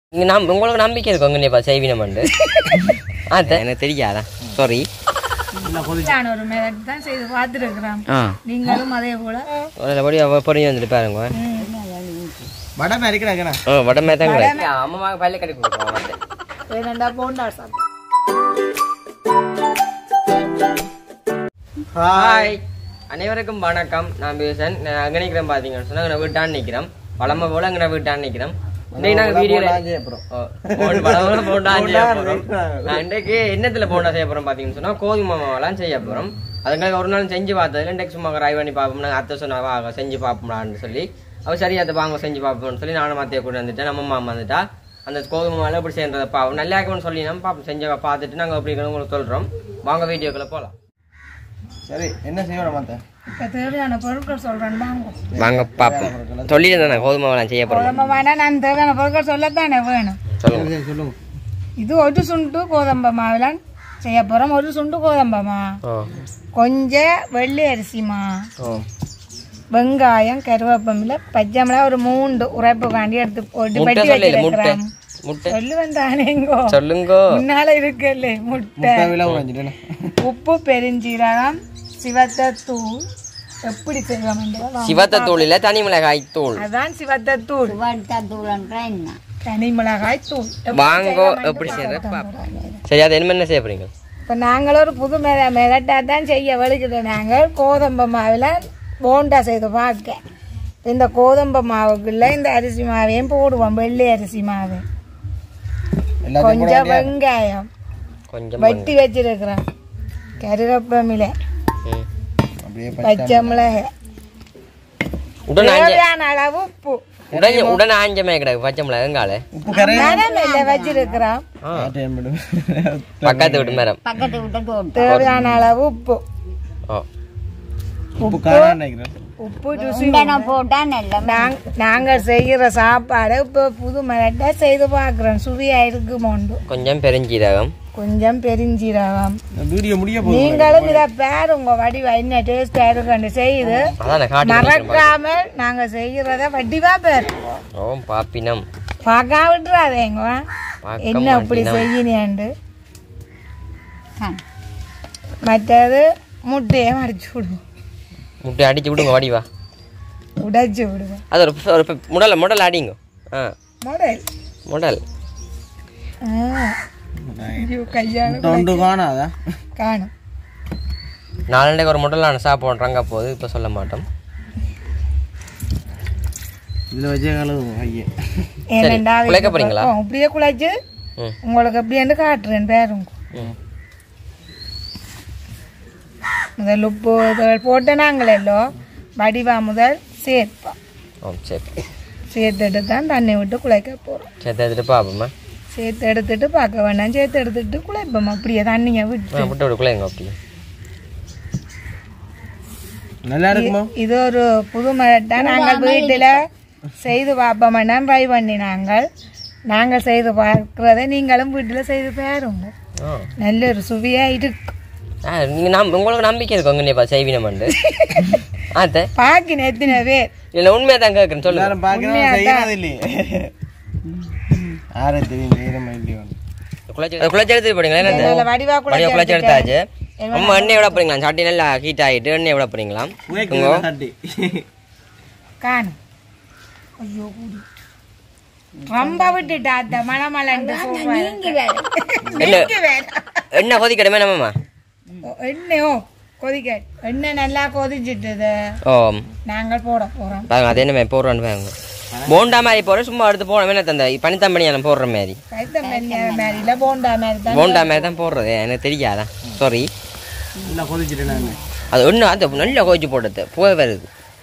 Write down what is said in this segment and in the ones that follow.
நீங்க நம் உங்களுக்கு நம்பிக்கை இருக்கும் கண்டிப்பா செய்வினமண்டு அதான் எனக்கு தெரியாதா சாரி நான் ஒரு மெதட் தான் செய்து பார்த்துருக்குறோம் ஆ நீங்களும் அதே போல நல்லபடி அவ பொறிஞ்சு வந்துட்டு பாருங்க வடை மாதிரி இருக்கிறாங்கண்ணா ஆ வடமே தான் கிடையாது அம்மா பல்ல கட்டி கொடுக்குறோம் வேணண்டா போண்டா சாப்பிட்டு ஹாய் அனைவருக்கும் வணக்கம் நான் பேசன் நான் அங்கே நிற்கிறேன் பார்த்தீங்கன்னு சொன்னால் நான் வீட்டான் நிற்கிறோம் வளமை போல அங்கே வீட்டான் நிற்கிறோம் இன்றைக்கு நாங்கள் வீடியோவில் போண்டா செய்ய போகிறோம் நான் இன்றைக்கு என்னத்தில் போண்டா செய்ய போகிறோம் பார்த்தீங்கன்னு சொன்னால் கோதுமை மாவெல்லாம் செய்ய போகிறோம் அதுங்களுக்கு ஒரு நாள் செஞ்சு பார்த்ததுல இன்றைக்கு சும்மா ட்ரை பண்ணி பார்ப்போம் நாங்கள் அத்தை சொன்னா வாங்க செஞ்சு பார்ப்போம்லான்னு சொல்லி அவள் சரி அதை வாங்க செஞ்சு பார்ப்போம்னு சொல்லி நானும் அத்தையை கூட வந்துட்டேன் நம்ம மாமா வந்துட்டா அந்த கோதுமை மாவில் எப்படி செய்யறதை பார்ப்போம் நல்லா இருக்கும்னு சொல்லி நம்ம பார்ப்போம் செஞ்ச பார்த்துட்டு நாங்கள் அப்படி இருக்கணும் உங்களுக்கு சொல்கிறோம் வாங்க வீடியோக்குள்ளே போகலாம் சரி என்ன செய்யணும் மத்த இப்போ தேவையான பொருட்கள் சொல்கிறேன் வாங்க வாங்க பார்ப்போம் சொல்லியிருந்தேன் கோதுமை மாவுலாம் செய்ய போகிறோம் கோதம்பை வேணா நான் தேவையான பொருட்கள் சொல்லத்தானே வேணும் சொல்லுங்க சரி சொல்லுங்க இது ஒரு சுண்டு கோதம்பை மாவுலாம் செய்ய போகிறோம் ஒரு சுண்டு கோதம்பமா ஓ கொஞ்சம் வெள்ளை அரிசிமா ஓ வெங்காயம் கருவேப்பமில்ல பச்சை மிளகா ஒரு மூண்டு உரைப்பு காண்டி எடுத்து போட்டு முட்டை பட்டி சொல்லல முட்டை வச்சிருக்கிறோம் முட்டை சொல்லுவேன் தானேங்கோ சொல்லுங்கோ முன்னால இருக்குல்ல முட்டை விலை உறைஞ்சிட்டேன் உப்பு பெருஞ்சீரகம் சிவத்தத்தூள் எப்படி செய்வோம் சிவத்த தூள் இல்ல தனி மிளகாய் தூள் அதான் சிவத்தத்தூள் தனி மிளகாய் தூள் வாங்கோ எப்படி செய்யற பாப்போம் சரி அது என்ன செய்ய போறீங்க இப்போ நாங்கள் ஒரு புது மெத மெகட்டா தான் செய்ய வலிக்குது நாங்கள் கோதம்பை மாவில் போண்டா செய்து பார்க்க இந்த கோதம்பை மாவுக்குள்ள இந்த அரிசி மாவையும் போடுவோம் வெள்ளை அரிசி மாவு எல்லாத்தையும் போட கொஞ்சம் வெங்காயம் கொஞ்சம் வெட்டி வச்சிருக்கிறேன் கருவேப்பமிலை ம். அப்படியே பச்சை மிளகாய் உடனே ஆஞ்ச தேவையான அளவு உப்பு உடனே உடனே ஆஞ்சமே கிடக்கு பச்சை மிளகாய் எங்கால உப்பு கரை மரமில்லை வச்சிருக்கிறோம் பக்கத்து வீட்டு மரம் தேவையான அளவு உப்பு ஓ உப்பு காரம் நினைக்கிறேன் உப்பு ருசி நாங்க- நாங்க செய்யற சாப்பாடு இப்போ புது மிளகா செய்து பார்க்குறோம் சுவையா இருக்குமோண்டு கொஞ்சம் பெருஞ்சீரகம் கொஞ்சம் பெருஞ்சீரகம் இந்த வீடியோ முடிய போகுது நீங்களும் இதை பாருங்க வடிவா என்ன டேஸ்டா இருக்குன்னு செய்து அதான் நான் காட்டி முடிக்கிறேன். மறக்காம நாங்க செய்யறத வடிவா பாரு ஓ பாப்பினம் பார்க்க விட்டுறாதேங்க பார்க்க என்ன இப்படி செய்யினேண்டு மற்றது முட்டையை மடிச்சு விடுவோம் முட்டை அடிச்சு விடுங்க வடிவா உடைச்சு விடுவோம் அது ஒரு ஒரு ப- முடல முடல் அடிங்க ஆ மாடல் முடல் ஐயோ கல்யாணம் தொண்டு காணாதா காணும் நாலண்டைக்கு ஒரு முடல் நான் சாப்பிட்றாங்க போகுது இப்போ சொல்ல மாட்டோம் இதுல வச்ச கலவு ஐயே ஏனண்டா குழைக்க போறீங்களா? ஓ, இப்படியே குழைச்சு ம் உங்களுக்கு எப்படின்னு காட்டுறேன் பேருங்க ம் முதல் உப்பு இதழ் போட்டு நாங்கள் எல்லாம் வடிவா முதல் சேர்ப்போம் ஓ சரி சேர்த்துட்டு தான் தண்ணி விட்டு குழைக்க போகிறோம் சரி எடுத்துட்டு பார்ப்போமா சேர்த்து எடுத்துட்டு பார்க்க வேண்டாம் சேர்த்து எடுத்துட்டு குழைப்போம் அப்படியே தண்ணியை விட்டு ஆ விட்டு விடுக்குள்ள எங்க அப்படி நல்லா இருக்குமா இது ஒரு புது மரட்டா நாங்கள் வீட்டில் செய்து பார்ப்போம்னா ட்ரை பண்ணி நாங்கள் நாங்கள் செய்து பார்க்குறத நீங்களும் வீட்டில் செய்து பாருங்க ஆ நல்ல ஒரு சுவையாக இருக்கு ஆ நீங்கள் நம் உங்களுக்கு நம்பிக்கை இருக்கும் கண்டிப்பா செய்வினமண்டு ஆத்த பாக்கின எத்தனை பேர் இல்லை உண்மையாக தான் கேட்குறேன் சொல்லுங்க எல்லாரும் பாக்கிறோம் செய்யறது இல்லையே ஆறு தெரியும் செய்யறமா இல்லையோ குழச்சி குழச்சி எடுத்து போறீங்களா நல்ல என்ன வடிவா வடிவா குழச்சி குழைச்சி எடுத்தாச்சு அம்மா எண்ணெய் விட போறீங்களா சட்டி நல்லா ஹீட் ஆகிட்டு எண்ணெய் விட போறீங்களா உயர்க்கு தட்டி காணும் ஐயோ கூடி ரொம்ப விட்டுட்டா அந்த மணமலண்டு என்ன எண்ணெய் கொதிக்கணுமே நம்மம்மா எண்ணெயோ கொதிக்க எண்ணெய் நல்லா கொதிச்சிட்டுது ஓ நாங்கள் போட போறோம் பாருங்க அது என்ன போடுறோன்னு பாருங்க போண்டா மாதிரி போடுற சும்மா எடுத்து போட என்ன தந்த பனித்தம்பனி நான் போடுற மாதிரி கைத்த மாதிரில போண்டா மாதிரி தான் போண்டா மாதிரி தான் போடுறது எனக்கு தெரியாதா சாரி நல்லா கொதிச்சிட்டேன் நான் அது ஒன்றும் அது நல்லா கொதிச்சு போடுறது போய் வருது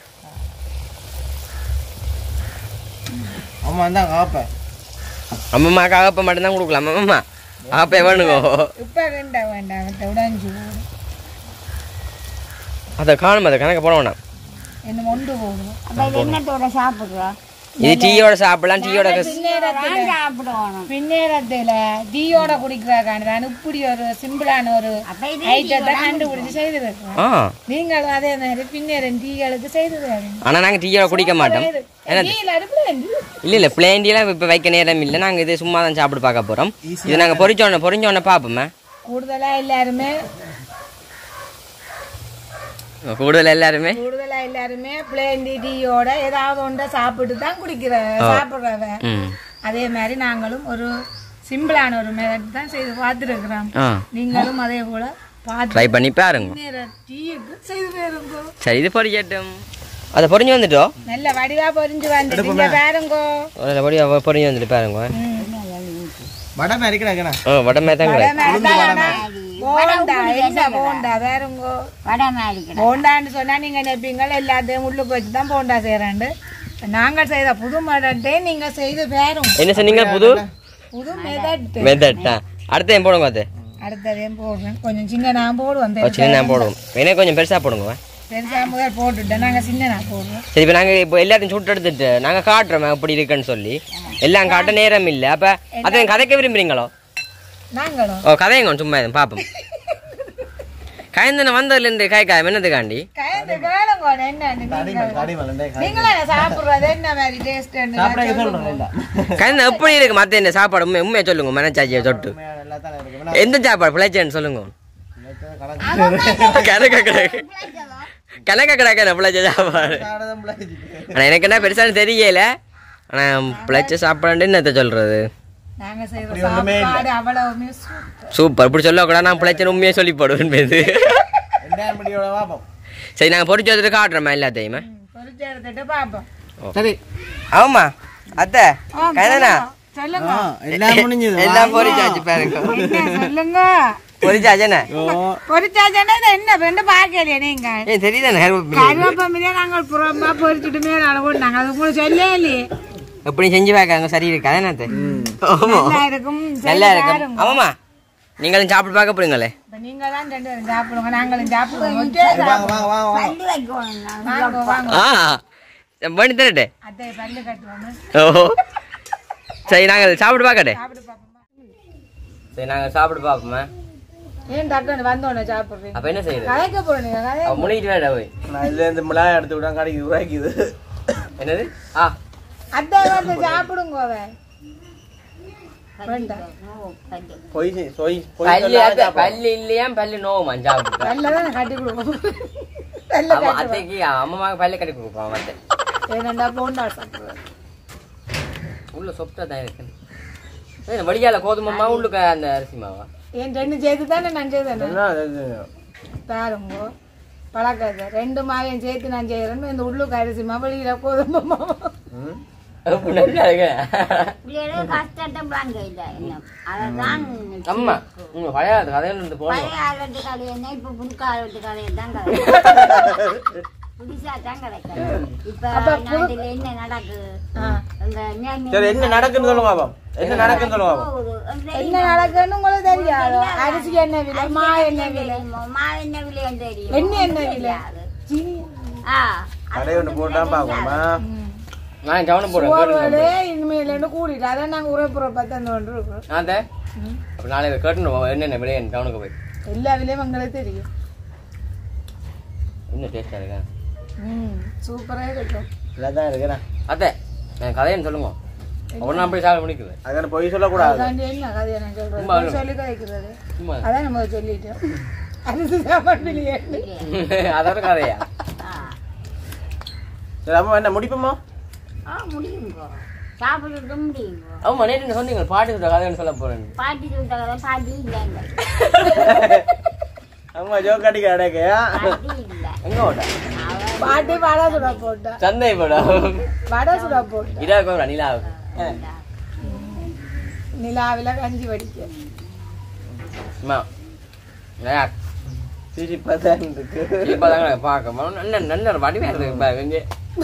அம்மா தான் காப்பேன் அம்மம்மாக்கு அகப்ப மட்டும்தான் கொடுக்கலாம் அம்மம்மா அகப்ப வேணுங்கோ இப்ப கண்ட வேண்டாம் விட்ட உடஞ்சி போடும் அதை காணும் அதை கணக்கு போட வேணாம் என்ன ஒன்று போடுவோம் இது டீயோட சாப்பிடலாம் டீயோட பின்னேரத்துல பின்னேரத்துல டீயோட குடிக்கிறதுக்காண்டி தான் இப்படி ஒரு சிம்பிளான ஒரு ஐட்டத்தை கண்டுபிடிச்சு செய்திருக்கோம் ஆ நீங்களும் அதே மாதிரி பின்னேரன் டீகளுக்கு செய்திருக்காங்க ஆனா நாங்க டீயோட குடிக்க மாட்டோம் ஏன்னா டீயில் அடுப்புல இல்ல இல்ல பிளேண்டியெல்லாம் இப்ப வைக்க நேரம் இல்ல நாங்க இது சும்மா தான் சாப்பிட்டு பார்க்க போறோம் இது நாங்க பொரிச்சோடனே பொரிஞ்சோடனே பாப்போமே கூடுதலா எல்லாருமே கூடுதல் எல்லாருமே கூடுதலா எல்லாருமே பிளேண்டி டீயோட ஏதாவது ஒன்றை சாப்பிட்டு தான் குடிக்கிற சாப்பிடுறவ ம் அதே மாதிரி நாங்களும் ஒரு சிம்பிளான ஒரு மெத்தட் தான் செய்து பார்த்துருக்குறோம் ஆ நீங்களும் அதே போல பார்த்து ட்ரை பண்ணி பாருங்க நேர டீயுக்கு செய்து போயிருங்கோ சரி இது பொரிக்கட்டும் அதை பொரிஞ்சு வந்துட்டோம் நல்ல வடிவா பொரிஞ்சு வந்துட்டீங்க பாருங்கோ ஒரு பொடி பொரிஞ்சு வந்துட்டு பாருங்க வடை மாதிரி இருக்கிறாங்கண்ணா ஆ வடமே தான் போண்டா என்ன போண்டா வேறுங்கோ வடை மாதிரி கிடக்கு. போண்டான்னு சொன்னா நீங்க நினைப்பீங்க எல்லாத்தையும் உள்ளுக்கு வச்சு தான் போண்டா செய்யறாண்டு நாங்கள் செய்த புது மெதட்டே நீங்க செய்து பேரும் என்ன சொன்னீங்க புது புது மெதட் மெத்தட்டா அடுத்த ஏன் போடுங்க அது அடுத்ததையும் போடுறேன் கொஞ்சம் சின்ன நான் போடுவேன் ஒரு சின்ன நான் போடுவோம் வேணா கொஞ்சம் பெருசா போடுங்க பெருசா முதல் போட்டுட்டேன் நாங்க சின்ன நான் போடுறோம் சரி இப்போ நாங்கள் இப்போ எல்லாத்தையும் சுட்டு எடுத்துட்டு நாங்கள் காட்டுறோம் எப்படி இருக்குன்னு சொல்லி எல்லாம் காட்ட நேரம் இல்லை அப்போ அதை கதைக்க விரும்புறீங்களோ நாங்களும் ஓ கதையுங்க சும்மா இது பார்ப்போம் கயந்தன வந்ததுலேருந்து காய் காயம் என்னதுக்காண்டி கயந்து கேளுங்க என்னன்னு நீங்கள் காடி மலண்டே நீங்களே சாப்பிடுறது என்ன மாதிரி டேஸ்ட் சாப்பிட சொல்றேன் இல்ல கயந்த எப்படி இருக்கு மற்ற இந்த சாப்பாடு உண்மை உண்மையை சொல்லுங்க மனச்சாச்சியை தொட்டு நல்லா தானே இருக்கு எந்த சாப்பாடு பிழைச்சேன்னு சொல்லுங்க கணக்கு கணக்க கிடக்கு கணக்க கிடக்க பிழைச்ச சாப்பாடு சாடதான் பிள்ளைக்கு ஆனால் எனக்கு என்ன பெருசான்னு தெரியல ஆனால் பிழைச்ச சாப்பாடு என்னத்த சொல்றது நாங்க செய்யற சாப்பாடு அவ்வளவுமே சூப்பர் சூப்பர் இப்படி சொல்லக்கூடாது நான் பிழைச்சேன்னு உண்மையை சொல்லி போடுவேன் இது ரெண்டாயிரம் மணியோட பார்ப்போம் சரி நாங்கள் பொறிச்சு வச்சுட்டு காட்டுறோமா எல்லாத்தையுமே பொரிச்சு எடுத்துட்டு பாப்போம் சரி ஆமா அத்தை கதனா சொல்லுங்க எல்லாம் முடிஞ்சது எல்லாம் பொறிச்சாச்சு பாருங்க என்ன சொல்லுங்க பொறிச்சாச்சுண்ணே பொரிச்சாச்சேன்னா இது என்ன ரெண்டு பாக்கலையே நீங்க ஏன் தெரியுதானே கருவேப்பமிலே நாங்கள் புறமா பொரிச்சுட்டு மேல அளவு நாங்க அது உங்களுக்கு சொல்லவே இல்லையே எப்படி செஞ்சு பார்க்காங்க சரி இருக்கு அதானே ஆமா நல்லா இருக்கும் நல்லா இருக்கும் ஆமாம்மா நீங்களும் சாப்பிட்டு பார்க்க போறீங்களே இப்ப நீங்க தான் ரெண்டு பேரும் சாப்பிடுங்க நாங்களும் சாப்பிடுவோம் ஒக்கே வாங்க வாங்க வாங்க வாங்க பல்லு வைக்கணும் நான். வாங்க வாங்க ஆ பண்ணி தரட்டே அத்தை பல்லு கட்டுவோம் ஓ சரி நாங்கள் சாப்பிட்டு பார்க்கட்டே சாப்பிட்டு பாப்போமா சரி நாங்கள் சாப்பிட்டு பார்ப்போமே ஏன் டக்குன்னு வந்தோடனே சாப்பிடுறீங்க அப்போ என்ன செய்யுது கதைக்க போறோம் நீங்க கதை அவன் முழுகிட்டு வேடா போய் நான் இதுல இருந்து மிளகாய் எடுத்து விட்டா கடைக்கு உராக்கிது என்னது ஆ அத்தை வந்து சாப்பிடுங்க அவன் வேண்டாம் ஓ, பல்லு. பொய் செய்- சொய் பொய் பல்லு சொல்லாத அத்தை, சாப்பிடு. பல்லு இல்லையா பல்லு நோவுமா சாப்பிட்டு நல்லதான் கட்டி கொடுப்போம் நல்ல அவன் அத்தைக்கு அம்மாவுக்கு பல்லு கட்டி கொடுப்பான் அவன் அத்தை ஏனண்டா போண்டா சாப்பிடுவேன் உள்ள சொப்டா தான் இருக்கு ஏய், வடிகால கோதுமை மாவு உள்ளுக்க அந்த அரிசி மாவா என் ரெண்டு சேர்த்து தானே நான் செய்தேன் என்ன இது? பாருங்க பழக்கத்தை ரெண்டு மாவையும் சேர்த்து நான் செய்யறேன்னு இந்த உள்ளுக்கு அரிசி மாவளியில கோதுமை மாவு ம்? அப்ப நல்லா இருக்கு. பிள்ளைகளுக்கு கஷ்டத்தை வாங்க இல்லை இன்னும். அதைத்தான் அம்மா உங்க பழைய கதையில இருந்து போகணும் பழைய காலத்து கதை என்ன இப்ப புது காலத்து கதையை தான் கிடைக்கும் புதுசா தான் கிடைக்கும் இப்ப நாட்டுல என்ன நடக்குது அந்த ஞானி- சரி என்ன நடக்குன்னு சொல்லுங்க பாப்போம் என்ன நடக்குன்னு சொல்லுங்க பாப்போம் போகுது. அந்த என்ன நடக்குன்னு உங்களுக்கு தெரியாது அரிசி என்ன விலை மா என்ன விலை தெரியுமா? மாவு என்ன விலைன்னு தெரியும் எண்ணெய் என்ன விலை தெரியாது. சீனி ஆ, கடை ஒன்று போட்டா பார்ப்போமா நான் கவனம் போடுறேன் சோறுவலே இனிமேல் கூட்டிட்டு அதான் நாங்க உரைப்புற பத்தந்து கொண்டு இருக்கோம் நான் தே அப்ப நாளைக்கு கேட்டணும் என்னென்ன விளையாண்டு கவனுக்கு போய் எல்லா விலையும் உங்களுக்கு தெரியும் இன்னும் டேஸ்டா இருக்கா ம் சூப்பரா இருக்கும் இல்லை தான் இருக்கிறேன் அத்தை என் கதைன்னு சொல்லுங்க ஒன்றும் அப்படி சாப்பிட முடிக்குது அதான் பொய் சொல்லக்கூடாது அதாண்டி என்ன கதையை நான் சும்மா சொல்றேன் இல்ல. சொல்லி கதைக்கிறது சும்மா அதான் நம்ம சொல்லிட்டோம் அரிசி சாப்பாடு விளையாட்டு அதோட கதையா ஆ. சரி அம்மா என்ன முடிப்போமா ஆ, முடியுங்கோ சாப்பிட்டுட்டு முடியுங்கோ ஆமா நேற்று சொன்னீங்க பாட்டு சொல்ற கதைன்னு சொல்ல போறேன் பாட்டி சொல்லிட்ட கதை பாட்டி இல்லைங்க அம்மா ஜோக் அடிக்க அடைக்கையா பாட்டி இல்லை எங்க ஓட்ட அவ பாட்டி வடை சுட போட்டா சந்தை படம் வடை சுட போட்டா இதா கோபுரம் நிலாவுக்கு நிலாவில கஞ்சி வடிக்க அம்மா ஏயா, சிரிப்பா தான் இருக்கு இப்பதாங்க பார்க்க நல்ல நல்ல வடிவா இருக்கு பாருங்க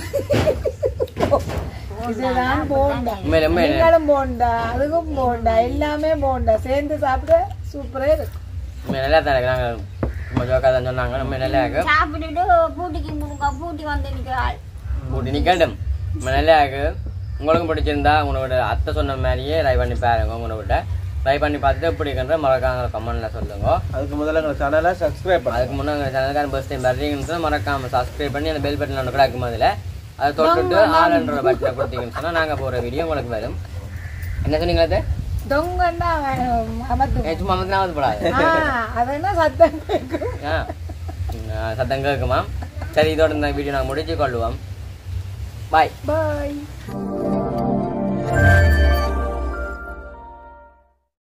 இதுதான் போண்டா உண்மையில உண்மையில நீங்களும் போண்டா அதுக்கும் போண்டா எல்லாமே போண்டா சேர்ந்து சாப்பிட சூப்பரா இருக்கு உண்மையில நல்லா தான் இருக்கு நாங்க சும்மா ஜோக்கா தான் சொன்னாங்க உண்மை நல்லா இருக்கு சாப்பிட்டுட்டு பூட்டிக்கு முடுங்க பூட்டி வந்து நிற்கிறாள் கூட்டி நிக்கட்டும் உண்மை நல்லா இருக்கு உங்களுக்கும் பிடிச்சிருந்தா உங்களோட அத்தை சொன்ன மாதிரியே ட்ரை பண்ணி பாருங்க உங்களோட ட்ரை பண்ணி பார்த்துட்டு எப்படி இருக்குன்ற மறக்காம கமெண்ட்ல சொல்லுங்க அதுக்கு முதல்ல எங்க சேனலை சப்ஸ்கிரைப் பண்ணுங்க அதுக்கு முன்னாடி எங்கள் சேனலுக்கான ஃபர்ஸ்ட் டைம் வர்றீங்கன்னு சொன்னா மறக்காம சப்ஸ்கிரைப் பண்ணி அந்த பெல் பட்டன் ஒன்று கிடக்கும் அதில் அதை தொட்டுட்டு ஆளுன்ற பட்டனை கொடுத்தீங்கன்னு சொன்னா நாங்க போற வீடியோ உங்களுக்கு வரும் என்ன சொன்னீங்க அது தொங்கன்னா அமர்த்து ஏய், சும்மா வந்து நான் போடாது அது என்ன சத்தம் கேட்கும் ஆ ம், சத்தம் கேட்குமா சரி இதோட இந்த வீடியோ நான் முடிச்சு கொள்ளுவோம் பாய் பாய்